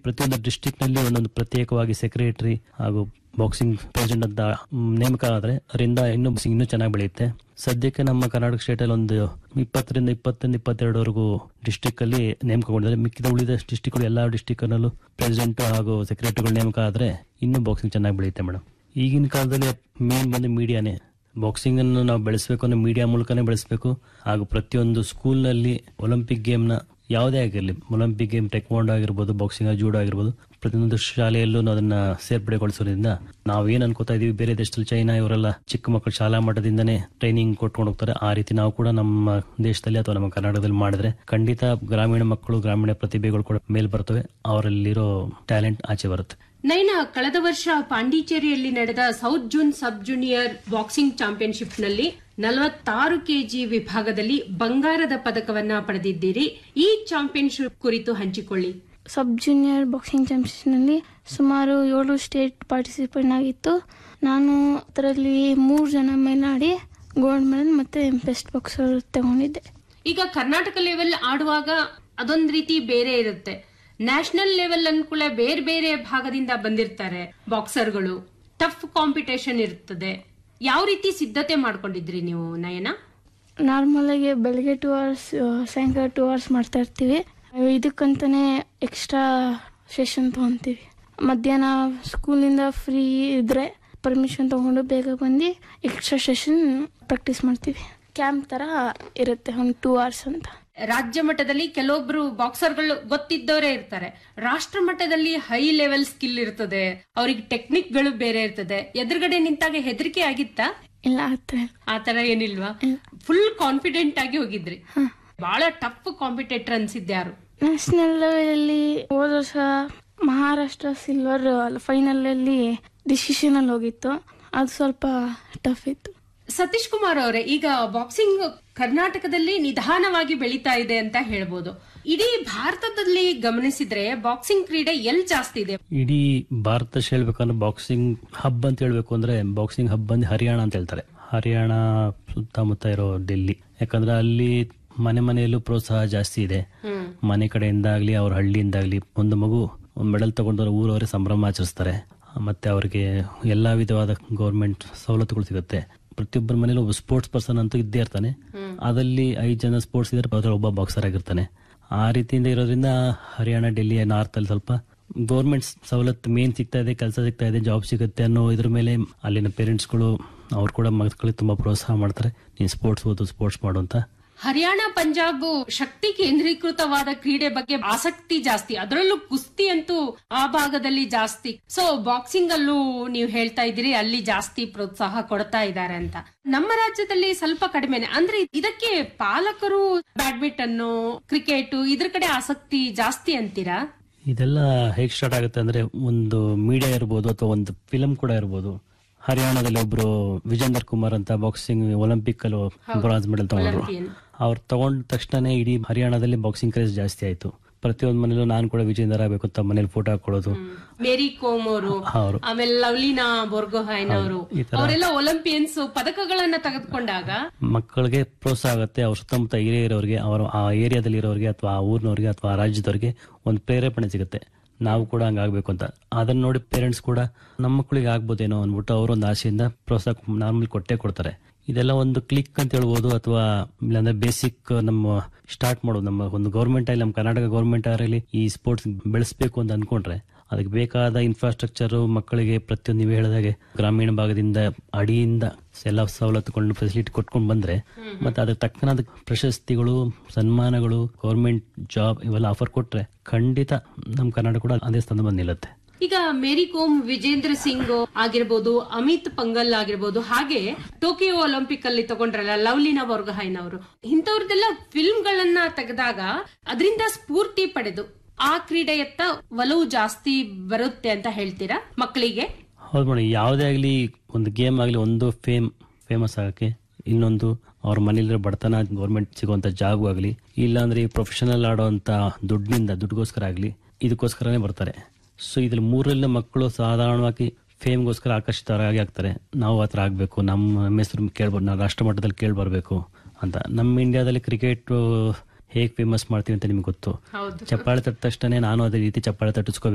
ಪ್ರತಿಯೊಂದು ಡಿಸ್ಟಿಕ್ ನಲ್ಲಿ ಒಂದೊಂದು ಪ್ರತ್ಯೇಕವಾಗಿ ಸೆಕ್ರೆಟರಿ ಹಾಗೂ ಬಾಕ್ಸಿಂಗ್ ಪ್ರೆಸಿಡೆಂಟ್ ಅಂತ ಮ್, ನೇಮಕ ಆದ್ರೆ ಅದರಿಂದ ಇನ್ನೂ boxing ಇನ್ನೂ ಚೆನ್ನಾಗಿ ಬೆಳೆಯುತ್ತೆ ಸದ್ಯಕ್ಕೆ ನಮ್ಮ ಕರ್ನಾಟಕ ಸ್ಟೇಟ್ ಅಲ್ಲಿ ಒಂದು ಇಪ್ಪತ್ತರಿಂದ ಇಪ್ಪತ್ತೊಂದು ಇಪ್ಪತ್ತೆರಡವರೆಗೂ ಡಿಸ್ಟಿಕ್ ಅಲ್ಲಿ ನೇಮಕಗೊಂಡಿದ್ದಾರೆ ಮಿಕ್ಕಿದ ಉಳಿದ ಡಿಸ್ಟಿಕ್ ಎಲ್ಲ ಡಿಸ್ಟಿಕ್ ನಲ್ಲೂ ಪ್ರೆಸಿಡೆಂಟ್ ಹಾಗೂ ಸೆಕ್ರೆಟರಿಗಳು ನೇಮಕ ಆದ್ರೆ ಇನ್ನೂ ಬಾಕ್ಸಿಂಗ್ ಚೆನ್ನಾಗಿ ಬೆಳೆಯುತ್ತೆ ಮೇಡಮ್ ಈಗಿನ ಕಾಲದಲ್ಲಿ ಮೇನ್ ಬಂದು ಮೀಡಿಯಾನೇ ಬಾಕ್ಸಿಂಗ್ ಅನ್ನು ನಾವು ಬೆಳೆಸಬೇಕು ಅಂದ್ರೆ ಮೀಡಿಯಾ ಮೂಲಕನೇ ಬೆಳೆಸಬೇಕು ಹಾಗೂ ಪ್ರತಿಯೊಂದು ಸ್ಕೂಲ್ ನಲ್ಲಿ ಒಲಿಂಪಿಕ್ ಗೇಮ್ ನ ಯಾವುದೇ ಆಗಿರಲಿ ಒಲಿಂಪಿಕ್ ಗೇಮ್ ಟೆಕ್ವಾಂಡೋ ಆಗಿರ್ಬೋದು ಬಾಕ್ಸಿಂಗ್ ಜೂಡೋ ಆಗಿರ್ಬೋದು ಪ್ರತಿಯೊಂದು ಶಾಲೆಯಲ್ಲೂ ನಾವು ಅದನ್ನ ಸೇರ್ಪಡೆಗೊಳಿಸೋದ್ರಿಂದ ನಾವು ಏನ್ ಅನ್ಕೋತಾ ಇದೀವಿ ಬೇರೆ ದೇಶದಲ್ಲಿ ಚೈನಾ ಇವರೆಲ್ಲ ಚಿಕ್ಕ ಮಕ್ಕಳು ಶಾಲಾ ಮಟ್ಟದಿಂದನೇ ಟ್ರೈನಿಂಗ್ ಕೊಟ್ಕೊಂಡು ಹೋಗ್ತಾರೆ ಆ ರೀತಿ ನಾವು ಕೂಡ ನಮ್ಮ ದೇಶದಲ್ಲಿ ಅಥವಾ ನಮ್ಮ ಕರ್ನಾಟಕದಲ್ಲಿ ಮಾಡಿದ್ರೆ ಖಂಡಿತ ಗ್ರಾಮೀಣ ಮಕ್ಕಳು ಗ್ರಾಮೀಣ ಪ್ರತಿಭೆಗಳು ಕೂಡ ಮೇಲ್ ಬರ್ತವೆ ಅವರಲ್ಲಿರೋ ಟ್ಯಾಲೆಂಟ್ ಆಚೆ ಬರುತ್ತೆ ನೈನಾ ಕಳೆದ ವರ್ಷ ಪಾಂಡಿಚೇರಿಯಲ್ಲಿ ನಡೆದ south zone sub junior boxing championship ನಲ್ಲಿ ನಲವತ್ತಾರು ಕೆಜಿ ವಿಭಾಗದಲ್ಲಿ ಬಂಗಾರದ ಪದಕವನ್ನ ಪಡೆದಿದ್ದೀರಿ ಈ ಚಾಂಪಿಯನ್ಶಿಪ್ ಕುರಿತು ಹಂಚಿಕೊಳ್ಳಿ ಸಬ್ ಜೂನಿಯರ್ ಬಾಕ್ಸಿಂಗ್ ಚಾಂಪಿಯನ್ಶಿಪ್ನಲ್ಲಿ ಸುಮಾರು ಏಳು ಸ್ಟೇಟ್ ಪಾರ್ಟಿಸಿಪೇಟ್ ಆಗಿತ್ತು ನಾನು ಅದರಲ್ಲಿ ಮೂರು ಜನ ಮೇಲಾಡಿ ಗೋಲ್ಡ್ ಮೆಡಲ್ ಮತ್ತು ಬೆಸ್ಟ್ ಬಾಕ್ಸರ್ ತಗೊಂಡಿದ್ದೆ ಈಗ ಕರ್ನಾಟಕ ಲೆವೆಲ್ ಆಡುವಾಗ ಅದೊಂದ್ ರೀತಿ ಬೇರೆ ಇರುತ್ತೆ ನ್ಯಾಷನಲ್ ಲೆವೆಲ್ ಅನ್ಕೂಲ ಬೇರೆ ಬೇರೆ ಭಾಗದಿಂದ ಬಂದಿರ್ತಾರೆ ಬಾಕ್ಸರ್ಗಳು ಟಫ್ ಕಾಂಪಿಟೇಷನ್ ಇರ್ತದೆ ಯಾವ ರೀತಿ ಸಿದ್ಧತೆ ಮಾಡ್ಕೊಂಡಿದ್ರಿ ನೀವು ನಯನ ನಾರ್ಮಲಾಗಿ ಬೆಳಗ್ಗೆ ಟೂ ಅವರ್ಸ್ ಸಾಯಂಕಾಲ ಟೂ ಅವರ್ಸ್ ಮಾಡ್ತಾ ಇರ್ತೀವಿ ಇದಕ್ಕಂತಾನೆ ಎಕ್ಸ್ಟ್ರಾ ಸೆಷನ್ ತೊಗೊತೀವಿ ಮಧ್ಯಾಹ್ನ ಸ್ಕೂಲಿಂದ ಫ್ರೀ ಇದ್ರೆ ಪರ್ಮಿಷನ್ ತಗೊಂಡು ಬೇಗ ಬಂದು ಎಕ್ಸ್ಟ್ರಾ ಸೆಷನ್ ಪ್ರಾಕ್ಟೀಸ್ ಮಾಡ್ತೀವಿ ಕ್ಯಾಂಪ್ ಥರ ಇರುತ್ತೆ ಒಂದು ಟೂ ಅವರ್ಸ್ ಅಂತ ರಾಜ್ಯ ಮಟ್ಟದಲ್ಲಿ ಕೆಲವೊಬ್ರು ಬಾಕ್ಸರ್ಗಳು ಗೊತ್ತಿದ್ದವರೇ ಇರ್ತಾರೆ ರಾಷ್ಟ್ರ ಮಟ್ಟದಲ್ಲಿ ಹೈ ಲೆವೆಲ್ ಸ್ಕಿಲ್ ಇರ್ತದೆ ಅವ್ರಿಗೆ ಟೆಕ್ನಿಕ್ ಗಳು ಬೇರೆ ಇರ್ತದೆ ಎದುರುಗಡೆ ನಿಂತಾಗ ಹೆದರಿಕೆ ಆಗಿತ್ತಾ ಇಲ್ಲ ಆ ಥರ ಇಲ್ಲ. ಆತರ ಏನಿಲ್ವಾ ಫುಲ್ ಕಾನ್ಫಿಡೆಂಟ್ ಆಗಿ ಹೋಗಿದ್ರಿ ಬಹಳ ಟಫ್ ಕಾಂಪಿಟೇಟರ್ ಅನ್ಸಿದ್ದೆ ಯಾರು ನ್ಯಾಷನಲ್ ಲೆವೆಲಲ್ಲಿ ಹೋದ ವರ್ಷ ಮಹಾರಾಷ್ಟ್ರ ಸಿಲ್ವರ್ ಫೈನಲಲ್ಲಿ ಡಿಸಿಷನಲ್ಲಿ ಹೋಗಿತ್ತು ಅದು ಸ್ವಲ್ಪ ಟಫ್ ಇತ್ತು ಸತೀಶ್ ಕುಮಾರ್ ಅವರೇ ಈಗ ಬಾಕ್ಸಿಂಗ್ ಕರ್ನಾಟಕದಲ್ಲಿ ನಿಧಾನವಾಗಿ ಬೆಳೀತಾ ಇದೆ ಅಂತ ಹೇಳ್ಬೋದು ಇಡೀ ಭಾರತದಲ್ಲಿ ಗಮನಿಸಿದ್ರೆ ಬಾಕ್ಸಿಂಗ್ ಕ್ರೀಡೆ ಎಲ್ ಜಾಸ್ತಿ ಇದೆ ಇಡೀ ಭಾರತ ದೇಶ ಹೇಳ್ಬೇಕಂದ್ರೆ ಬಾಕ್ಸಿಂಗ್ ಹಬ್ ಅಂತ ಹೇಳ್ಬೇಕು ಅಂದ್ರೆ ಬಾಕ್ಸಿಂಗ್ ಹಬ್ ಬಂದು ಹರಿಯಾಣ ಅಂತ ಹೇಳ್ತಾರೆ ಹರಿಯಾಣ ಸುತ್ತಮುತ್ತ ಇರೋ ಡೆಲ್ಲಿ ಯಾಕಂದ್ರೆ ಅಲ್ಲಿ ಮನೆ ಮನೆಯಲ್ಲೂ ಪ್ರೋತ್ಸಾಹ ಜಾಸ್ತಿ ಇದೆ ಮನೆ ಕಡೆಯಿಂದ ಆಗ್ಲಿ ಅವ್ರ ಹಳ್ಳಿಯಿಂದಾಗ್ಲಿ ಒಂದು ಮಗು ಒಂದು ಮೆಡಲ್ ತಗೊಂಡವ್ರ ಊರವರೇ ಸಂಭ್ರಮ ಆಚರಿಸ್ತಾರೆ ಮತ್ತೆ ಅವ್ರಿಗೆ ಎಲ್ಲಾ ವಿಧವಾದ ಗೌರ್ಮೆಂಟ್ ಸವಲತ್ತುಗಳು ಸಿಗುತ್ತೆ ಪ್ರತಿಯೊಬ್ಬರ ಮನೇಲಿ ಒಬ್ಬ ಸ್ಪೋರ್ಟ್ಸ್ ಪರ್ಸನ್ ಅಂತೂ ಇದ್ದೇ ಇರ್ತಾನೆ ಅದಲ್ಲಿ ಐದು ಜನ ಸ್ಪೋರ್ಟ್ಸ್ ಇದ್ರೆ ಅದ್ರಲ್ಲಿ ಒಬ್ಬ ಬಾಕ್ಸರ್ ಆಗಿರ್ತಾನೆ ಆ ರೀತಿಯಿಂದ ಇರೋದ್ರಿಂದ ಹರಿಯಾಣ ಡೆಲ್ಲಿ ನಾರ್ತ್ ಅಲ್ಲಿ ಸ್ವಲ್ಪ ಗೌರ್ಮೆಂಟ್ ಸವಲತ್ತು ಮೇನ್ ಸಿಗ್ತಾ ಇದೆ ಕೆಲಸ ಸಿಗ್ತಾ ಇದೆ ಜಾಬ್ ಸಿಗುತ್ತೆ ಅನ್ನೋ ಇದ್ರ ಮೇಲೆ ಅಲ್ಲಿನ ಪೇರೆಂಟ್ಸ್ಗಳು ಅವ್ರು ಕೂಡ ಮಕ್ಕಳಿಗೆ ತುಂಬಾ ಪ್ರೋತ್ಸಾಹ ಮಾಡ್ತಾರೆ ನೀನ್ ಸ್ಪೋರ್ಟ್ಸ್ ಓದು ಸ್ಪೋರ್ಟ್ಸ್ ಮಾಡು ಅಂತ ಹರಿಯಾಣ ಪಂಜಾಬ್ ಶಕ್ತಿ ಕೇಂದ್ರೀಕೃತವಾದ ಕ್ರೀಡೆ ಬಗ್ಗೆ ಆಸಕ್ತಿ ಜಾಸ್ತಿ ಅದರಲ್ಲೂ ಕುಸ್ತಿ ಅಂತೂ ಆ ಭಾಗದಲ್ಲಿ ಜಾಸ್ತಿ ಸೊ ಬಾಕ್ಸಿಂಗ್ ಅಲ್ಲೂ ನೀವು ಹೇಳ್ತಾ ಇದ್ದೀರಿ ಅಲ್ಲಿ ಜಾಸ್ತಿ ಪ್ರೋತ್ಸಾಹ ಕೊಡ್ತಾ ಇದ್ದಾರೆ ಅಂತ ನಮ್ಮ ರಾಜ್ಯದಲ್ಲಿ ಸ್ವಲ್ಪ ಕಡಿಮೆನೆ ಅಂದ್ರೆ ಇದಕ್ಕೆ ಪಾಲಕರು ಬ್ಯಾಡ್ಮಿಂಟನ್ ಕ್ರಿಕೆಟ್ ಇದ್ರ ಕಡೆ ಆಸಕ್ತಿ ಜಾಸ್ತಿ ಅಂತೀರಾ ಇದೆಲ್ಲ ಹೇಗ್ ಸ್ಟಾರ್ಟ್ ಆಗುತ್ತೆ ಅಂದ್ರೆ ಒಂದು ಮೀಡಿಯಾ ಇರ್ಬೋದು ಅಥವಾ ಒಂದು ಫಿಲಂ ಕೂಡ ಇರ್ಬೋದು ಹರಿಯಾಣದಲ್ಲಿ ಒಬ್ರು ವಿಜೇಂದರ್ ಕುಮಾರ್ ಅಂತ ಬಾಕ್ಸಿಂಗ್ ಒಲಿಂಪಿಕ್ ಅಲ್ಲಿ ಬ್ರಾನ್ಸ್ ಮೆಡಲ್ ತಗೊಂಡ್ರು Olympian. ಅವ್ರು ತಗೊಂಡ ತಕ್ಷಣ ಇಡೀ ಹರಿಯಾಣದಲ್ಲಿ ಬಾಕ್ಸಿಂಗ್ ಕ್ರೇಜ್ ಜಾಸ್ತಿ ಆಯ್ತು ಪ್ರತಿಯೊಂದು ಮನೇಲೂ ನಾನು ಕೂಡ ವಿಜೇಂದರ್ ಆಗಬೇಕು ಅಂತ ಮನೇಲಿ ಫೋಟೋ ಹಾಕೊಳ್ಳೋದು ಮೇರಿ ಕೋಮ್ ಅವರು ಅವರು ಆಮೇಲೆ ಲವ್ಲಿನಾ ಬೋರ್ಗೊಹೈನ್ ಅವರು ಈ ತರ- ಅವರೆಲ್ಲ ಒಲಿಂಪಿಯನ್ಸ್ ಪದಕಗಳನ್ನ ತೆಗೆದುಕೊಂಡಾಗ ಮಕ್ಕಳಿಗೆ ಪ್ರೋತ್ಸಾಹ ಆಗುತ್ತೆ ಅವ್ರ ಸುತ್ತಮುತ್ತ ಏರಿಯಾ ಇರೋರಿಗೆ ಅವರು ಆ ಏರಿಯಾದಲ್ಲಿ ಇರೋರಿಗೆ ಅಥವಾ ಆ ಊರಿನವ್ರಿಗೆ ಅಥವಾ ಆ ರಾಜ್ಯದವ್ರಿಗೆ ಒಂದು ಪ್ರೇರೇಪಣೆ ಸಿಗುತ್ತೆ ನಾವು ಕೂಡ ಹಂಗಾಗ್ಬೇಕು ಅಂತ ಅದನ್ನ ನೋಡಿ ಪೇರೆಂಟ್ಸ್ ಕೂಡ ನಮ್ಮ ಮಕ್ಕಳಿಗೆ ಆಗ್ಬೋದೇನೋ ಅಂದ್ಬಿಟ್ಟು ಅವರು ಒಂದು ಆಸೆಯಿಂದ ಪ್ರೋತ್ಸಾಹ ನಾರ್ಮಲ್ ಕೊಟ್ಟೆ ಕೊಡ್ತಾರೆ ಇದೆಲ್ಲ ಒಂದು ಕ್ಲಿಕ್ ಅಂತ ಹೇಳ್ಬೋದು ಅಥವಾ ಇಲ್ಲಾಂದ್ರೆ ಬೇಸಿಕ್ ನಮ್ಮ ಸ್ಟಾರ್ಟ್ ಮಾಡೋದು ನಮ್ಮ ಒಂದು ಗೌರ್ಮೆಂಟ್ ಆಗಲಿ ನಮ್ಮ ಕರ್ನಾಟಕ ಗೌರ್ಮೆಂಟ್ ಆಗಲಿ ಈ ಸ್ಪೋರ್ಟ್ಸ್ ಬೆಳೆಸಬೇಕು ಅಂತ ಅನ್ಕೊಂಡ್ರೆ ಅದಕ್ಕೆ ಬೇಕಾದ ಇನ್ಫ್ರಾಸ್ಟ್ರಕ್ಚರ್ ಮಕ್ಕಳಿಗೆ ಪ್ರತಿಯೊಂದು ನೀವು ಹೇಳಿದಾಗೆ ಗ್ರಾಮೀಣ ಭಾಗದಿಂದ ಅಡಿಯಿಂದ ಎಲ್ಲ ಸವಲತ್ತುಗಳನ್ನು ಫೆಸಿಲಿಟಿ ಕೊಟ್ಕೊಂಡು ಬಂದ್ರೆ ಮತ್ತೆ ಅದಕ್ಕೆ ತಕ್ಕನಾದ ಪ್ರಶಸ್ತಿಗಳು ಸನ್ಮಾನಗಳು ಗೌರ್ಮೆಂಟ್ ಜಾಬ್ ಇವೆಲ್ಲ ಆಫರ್ ಕೊಟ್ರೆ ಖಂಡಿತ ನಮ್ಮ ಕರ್ನಾಟಕ ಕೂಡ ಅದೇ ಸ್ಥಾನ ಬಂದು ನಿಲ್ಲುತ್ತೆ ಈಗ ಮೇರಿ ಕೋಮ್ ವಿಜೇಂದ್ರ ಸಿಂಗ್ ಆಗಿರ್ಬೋದು ಅಮಿತ್ ಪಂಗಲ್ ಆಗಿರ್ಬೋದು ಹಾಗೆ ಟೋಕಿಯೋ ಒಲಿಂಪಿಕ್ ಅಲ್ಲಿ ತಗೊಂಡ್ರಲ್ಲ ಲವ್ಲಿನಾ ಬರ್ಗಹೈನ್ ಅವರು ಇಂಥವ್ರದೆಲ್ಲ ಫಿಲ್ಮ್ ಗಳನ್ನ ತೆಗೆದಾಗ ಅದರಿಂದ ಸ್ಫೂರ್ತಿ ಪಡೆದು ಆ ಕ್ರೀಡೆಯತ್ತ ಒಲವು ಜಾಸ್ತಿ ಬರುತ್ತೆ ಅಂತ ಹೇಳ್ತೀರಾ ಮಕ್ಕಳಿಗೆ ಹೌದು ಮೇಡಮ್ ಯಾವುದೇ ಆಗಲಿ ಒಂದು ಗೇಮ್ ಆಗಲಿ ಒಂದು ಫೇಮ್ ಫೇಮಸ್ ಆಗಕ್ಕೆ ಇನ್ನೊಂದು ಅವ್ರ ಮನೇಲಿರೋ ಬಡತನ ಗೌರ್ಮೆಂಟ್ ಸಿಗುವಂತ ಜಾಬ್ ಆಗಲಿ ಇಲ್ಲಾಂದ್ರೆ ಈ ಪ್ರೊಫೆಷನಲ್ ಆಡೋಂತ ದುಡ್ಡಿನಿಂದ ದುಡ್ಡುಗೋಸ್ಕರ ಆಗಲಿ ಇದಕ್ಕೋಸ್ಕರನೇ ಬರ್ತಾರೆ ಸೊ ಇದ್ರಲ್ಲಿ ಮೂರರಲ್ಲಿ ಮಕ್ಕಳು ಸಾಧಾರಣವಾಗಿ ಫೇಮ್ಗೋಸ್ಕರ ಆಕರ್ಷಿತರಾಗಿ ಆಗ್ತಾರೆ ನಾವು ಆ ಥರ ಆಗಬೇಕು ನಮ್ಮ ನಮ್ಮ ಹೆಸರು ಕೇಳ್ಬೋದು ನಾವು ರಾಷ್ಟ್ರ ಮಟ್ಟದಲ್ಲಿ ಕೇಳಿ ಬರಬೇಕು ಅಂತ ನಮ್ಮ ಇಂಡಿಯಾದಲ್ಲಿ ಕ್ರಿಕೆಟ್ ಹೇಗೆ ಫೇಮಸ್ ಮಾಡ್ತೀವಿ ಅಂತ ನಿಮ್ಗೆ ಗೊತ್ತು ಹೌದು ಚಪ್ಪಾಳೆ ತಟ್ಟ ತಕ್ಷಣ ನಾನು ಅದೇ ರೀತಿ ಚಪ್ಪಾಳೆ ತಟ್ಟಿಸ್ಕೋಬೇಕು